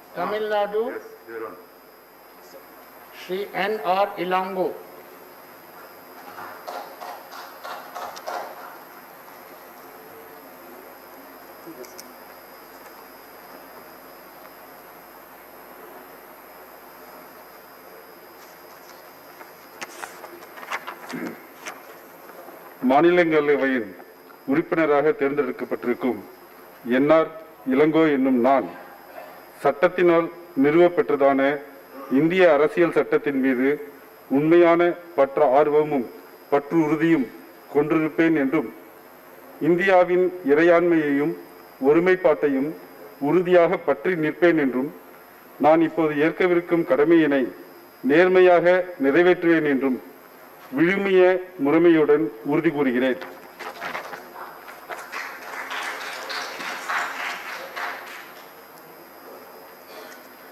Tamil Nadu, Yes, Your Honor. Sri N. R. Ilango. மாநிலங்களவையின் உறுப்பினராக தேர்ந்தெடுக்கப்பட்டிருக்கும் NR Ilango என்னும் நான் சட்டத்தினால் நிறுவப்பெற்றதான இந்திய அரசியல் சட்டத்தின் மீது உண்மையான பற்ற ஆர்வமும் பற்று உறுதியும் கொண்டிருப்பேன் என்றும் இந்தியாவின் இறையாண்மையையும் ஒருமைப்பாட்டையும் உறுதியாக பற்றி நிற்பேன் என்றும் நான் இப்போது ஏற்கவிருக்கும் கடமையினை நேர்மையாக நிறைவேற்றுவேன் என்றும் விழுமிய முறைமையுடன் உறுதி கூறுகிறேன்